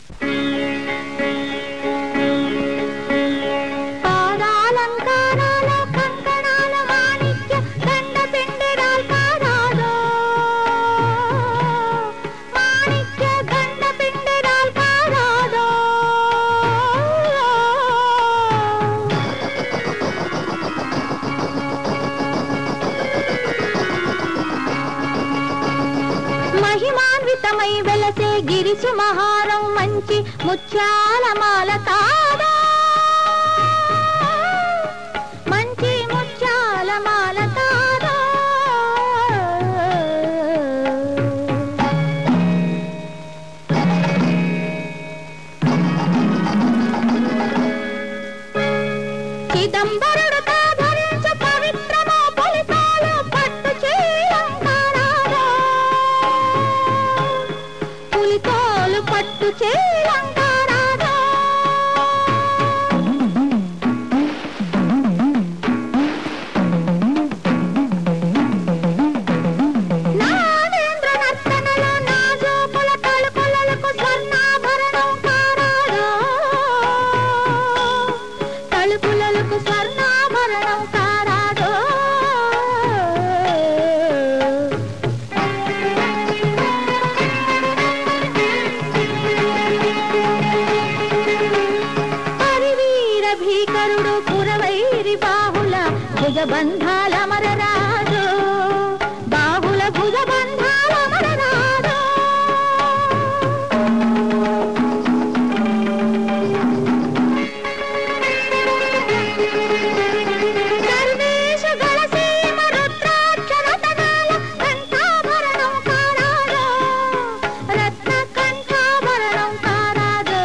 పాదాలంకారాల కంకణాల మాణిక్య దండ పిండిరాల్ కారాదో మాణిక్య దండ పిండిరాల్ కారాదో మహిమాన్వితమై వెలసే గిరిసు మహారం మంచి ముత్యాల మాల కాదా మంచి ముత్యాల మాల కాదా చిదంబరుడు ధరించు పవిత్రమో ఫలితాలు పట్టు చేయంకారాలో పులితోలు పట్టు చేయంకారాలో నాగేంద్ర నర్తనలో నాజూకుల తలుకులకు స్వర్ణాభరణం కారాలో తలుపులకు స్వర్ణాభరణం కారాదో పరివీర భీకరుడు పురవైరి బాహుల భుజబంధాల మరరాజు బాహుల భుజబంధాల మరరాజు సర్వేష గణసీమ రుద్రాక్ష రతనాల కంఠాభరణం కారాదో రత్న కంఠాభరణం కారాదో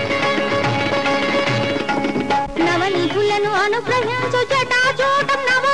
నవనిధులను అనుగ్రహించు జటాచూటం నవ